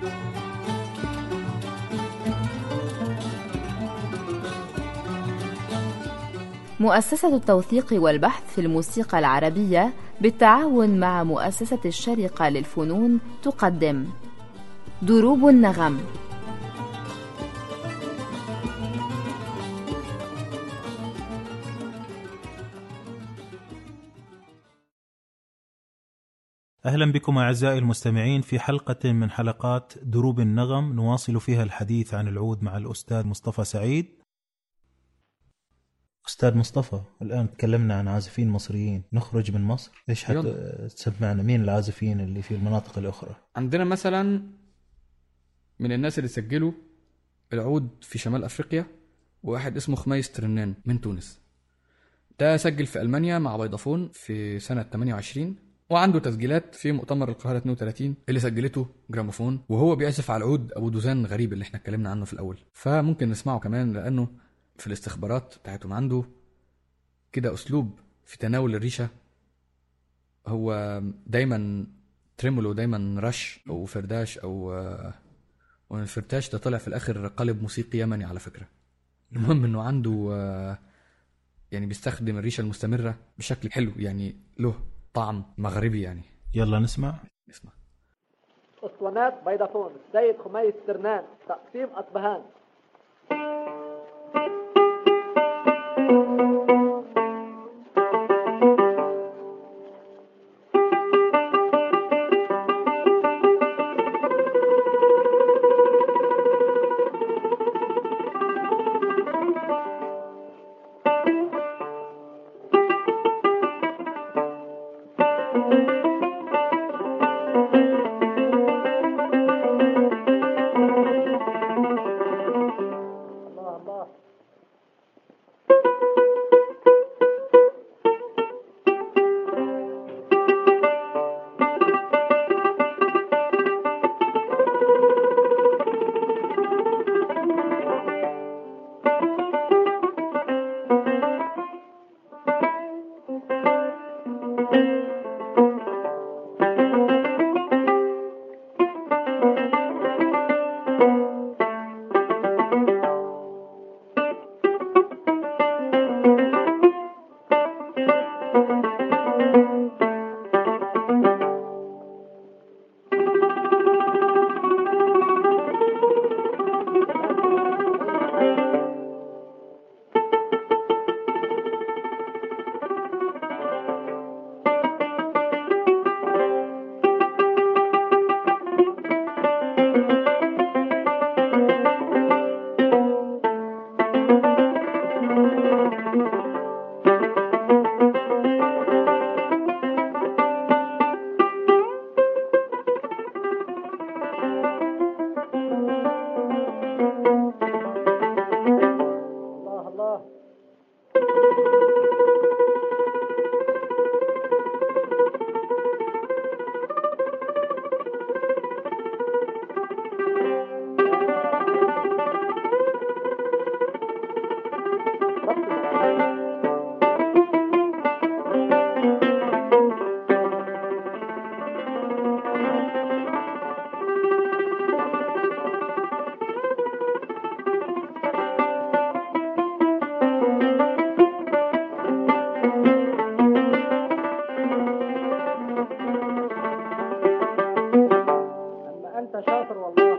مؤسسة التوثيق والبحث في الموسيقى العربية بالتعاون مع مؤسسة الشرقة للفنون تقدم دروب النغم أهلا بكم أعزائي المستمعين في حلقة من حلقات دروب النغم نواصل فيها الحديث عن العود مع الأستاذ مصطفى سعيد أستاذ مصطفى الآن تكلمنا عن عازفين مصريين نخرج من مصر إيش حت تسمعنا مين العازفين اللي في المناطق الأخرى عندنا مثلا من الناس اللي سجلوا العود في شمال افريقيا واحد اسمه خميس ترنان من تونس ده سجل في المانيا مع فودافون في سنه 28 وعنده تسجيلات في مؤتمر القاهره 32 اللي سجلته جراموفون وهو بيعزف على العود ابو دوزان غريب اللي احنا اتكلمنا عنه في الاول فممكن نسمعه كمان لانه في الاستخبارات بتاعتهم عنده كده اسلوب في تناول الريشه هو دايما تريمولو دايما رش او فرداش او والفرتاش ده طلع في الاخر قالب موسيقي يمني على فكره المهم انه عنده آه، يعني بيستخدم الريشه المستمره بشكل حلو يعني له طعم مغربي يعني يلا نسمع نسمع اسطوانات بيضافون السيد خميس ترنان تقسيم اصبهان الله الله الله الله اما انت شاطر والله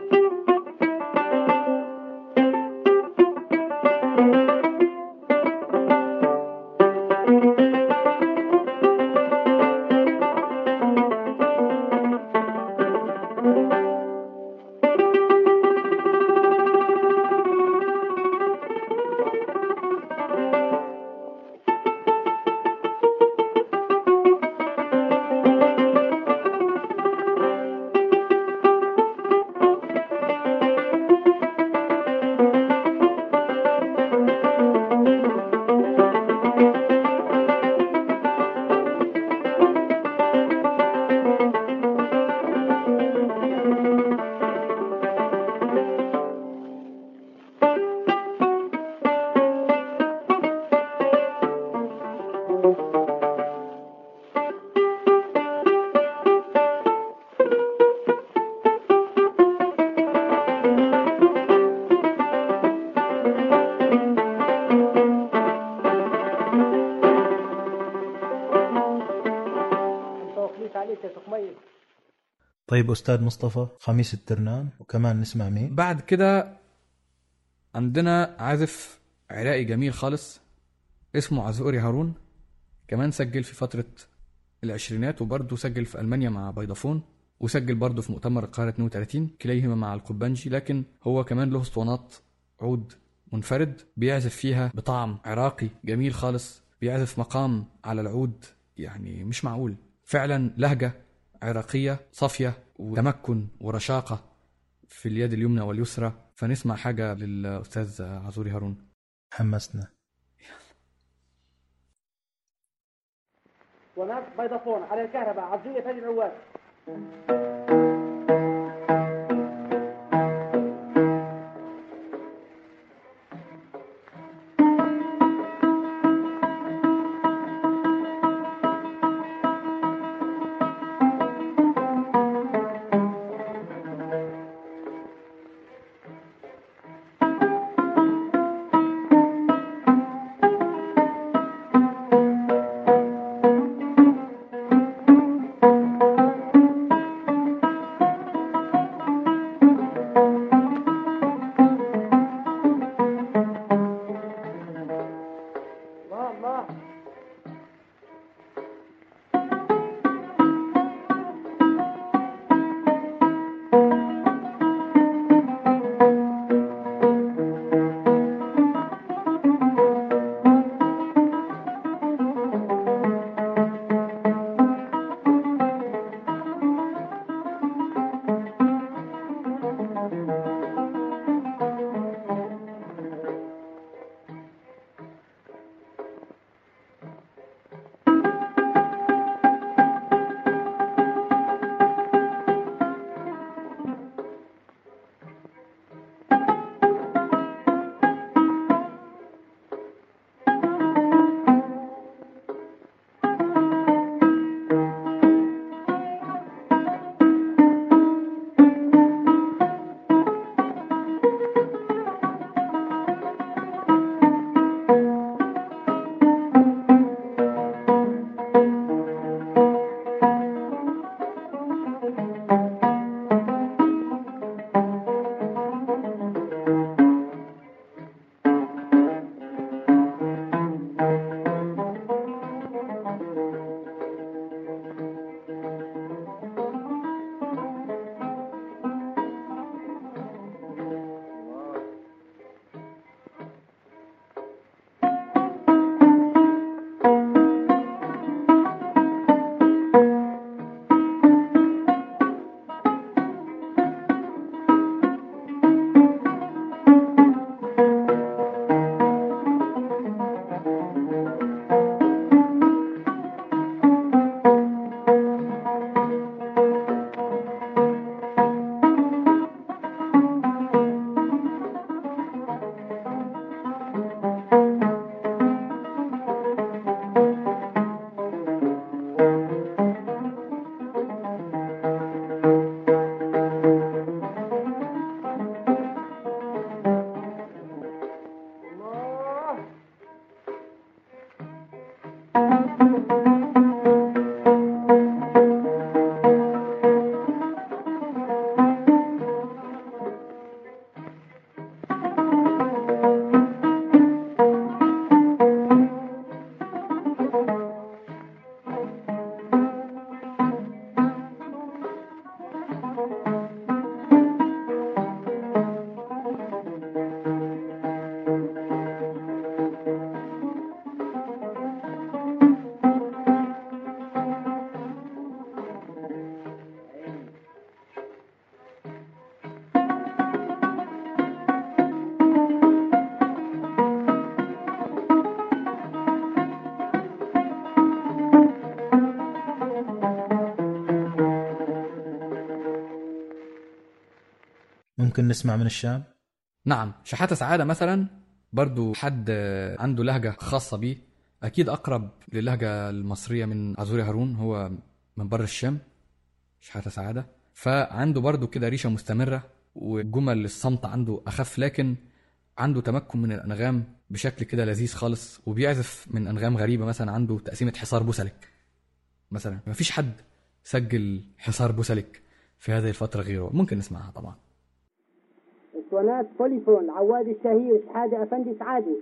طيب استاذ مصطفى خميس الترنان وكمان نسمع مين بعد كده عندنا عازف عراقي جميل خالص اسمه عزوري هارون كمان سجل في فترة العشرينات وبرضه سجل في ألمانيا مع بيضافون وسجل برضه في مؤتمر القاهرة 32 كليهما مع القبانجي لكن هو كمان له اسطوانات عود منفرد بيعزف فيها بطعم عراقي جميل خالص بيعزف مقام على العود يعني مش معقول فعلا لهجة عراقية صافية وتمكن ورشاقة في اليد اليمنى واليسرى فنسمع حاجة للأستاذ عزوري هارون حمسنا اسطوانات بيضافون على الكهرباء عبدية فادي العواد الله الله ممكن نسمع من الشام نعم شحاتة سعادة مثلا برضو حد عنده لهجة خاصة بيه أكيد أقرب للهجة المصرية من عزوري هارون هو من بر الشام شحاتة سعادة فعنده برضو كده ريشة مستمرة وجمل الصمت عنده أخف لكن عنده تمكن من الأنغام بشكل كده لذيذ خالص وبيعزف من أنغام غريبة مثلا عنده تقسيمة حصار بوسلك مثلا مفيش حد سجل حصار بوسلك في هذه الفترة غيره ممكن نسمعها طبعا اسطوانات بوليفون عواد الشهير شحادة أفندي سعادة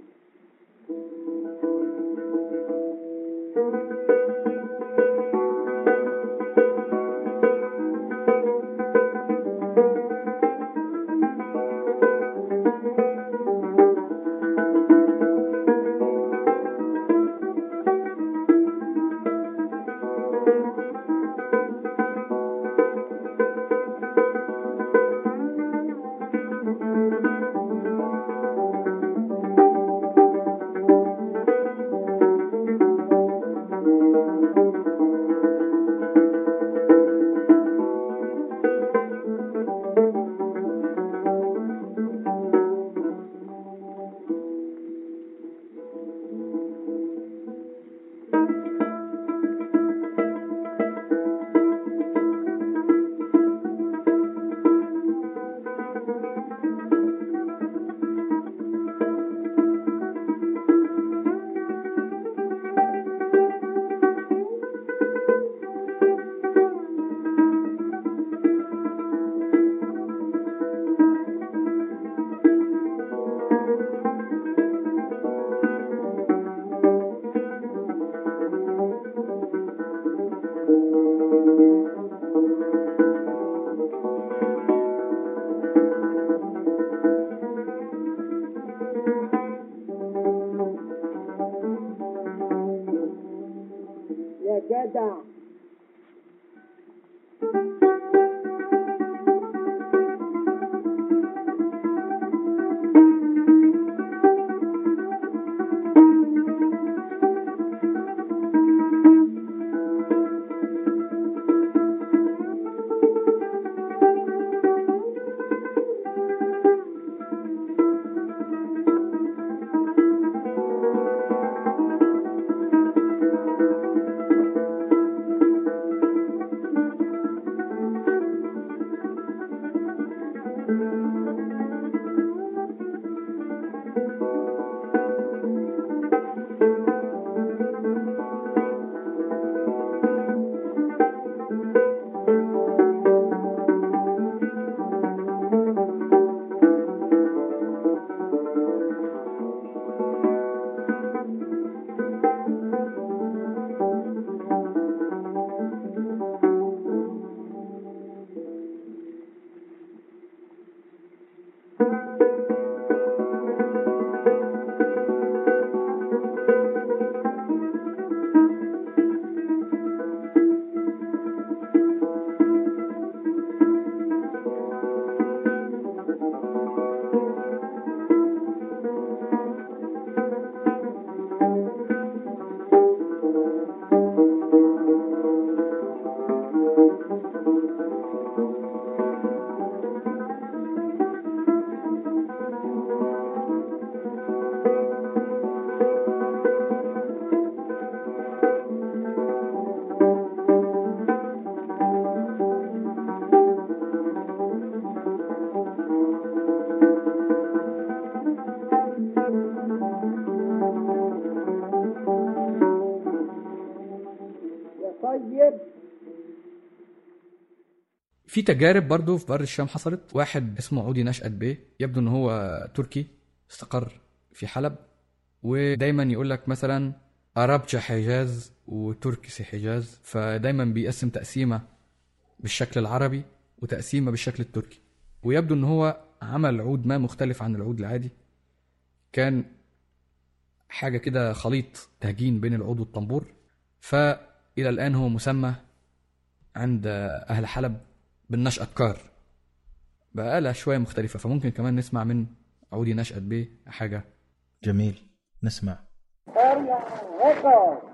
يا جدع يا طيب في تجارب برضو في بر الشام حصلت واحد اسمه عودي نشأت بيه يبدو ان هو تركي استقر في حلب ودايما يقول لك مثلا أرابجة حجاز وتركسي حجاز فدايما بيقسم تقسيمة بالشكل العربي وتقسيمة بالشكل التركي ويبدو ان هو عمل عود ما مختلف عن العود العادي كان حاجة كده خليط تهجين بين العود والطنبور فإلى الآن هو مسمى عند أهل حلب بالنشأة كار بقالها شوية مختلفة فممكن كمان نسمع من عودي نشأت بيه حاجة جميل نسمع هيك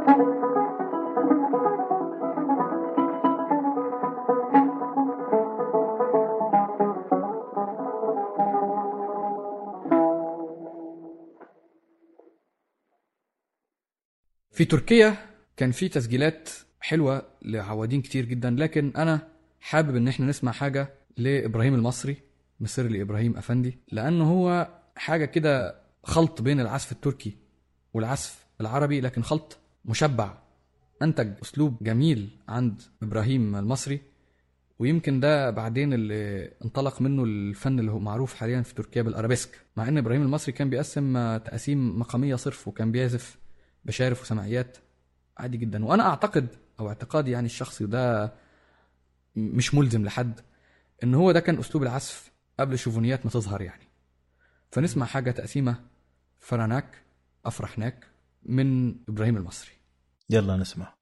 في تركيا كان في تسجيلات حلوه لعوادين كتير جدا لكن انا حابب ان احنا نسمع حاجه لابراهيم المصري مصر لابراهيم افندي لانه هو حاجه كده خلط بين العزف التركي والعزف العربي لكن خلط مشبع انتج اسلوب جميل عند ابراهيم المصري ويمكن ده بعدين اللي انطلق منه الفن اللي هو معروف حاليا في تركيا بالارابيسك مع ان ابراهيم المصري كان بيقسم آه، تقاسيم مقاميه صرف وكان بيعزف بشارف وسمعيات عادي جدا وانا اعتقد او اعتقادي يعني الشخصي وده م- مش ملزم لحد ان هو ده كان اسلوب العزف قبل الشوفونيات ما تظهر يعني فنسمع حاجه تقسيمه فرناك افرحناك من ابراهيم المصري يلا نسمع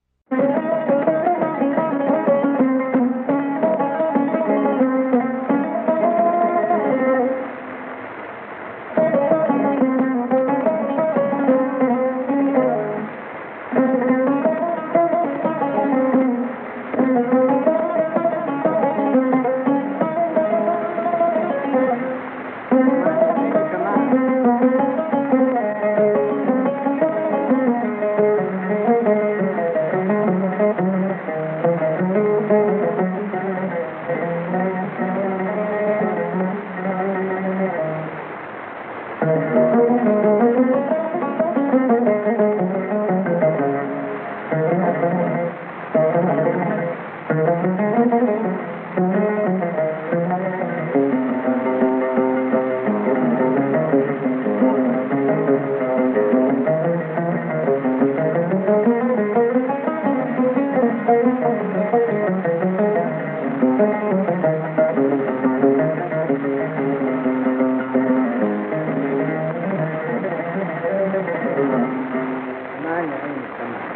معنى عين السماء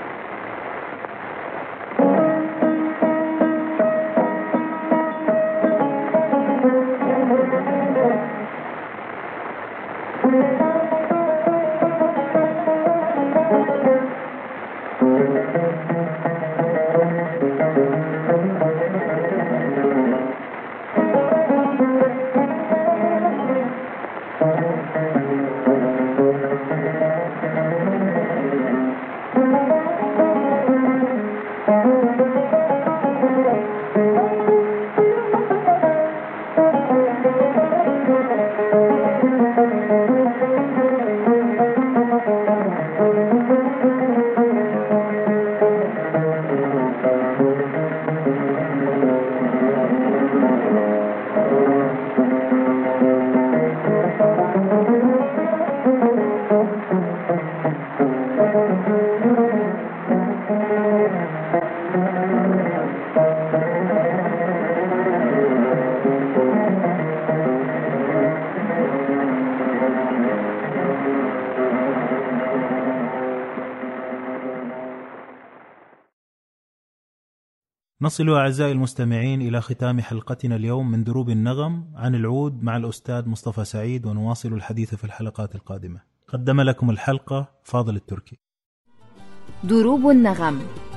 نصل أعزائي المستمعين إلى ختام حلقتنا اليوم من دروب النغم عن العود مع الأستاذ مصطفى سعيد ونواصل الحديث في الحلقات القادمة قدم لكم الحلقة فاضل التركي دروب النغم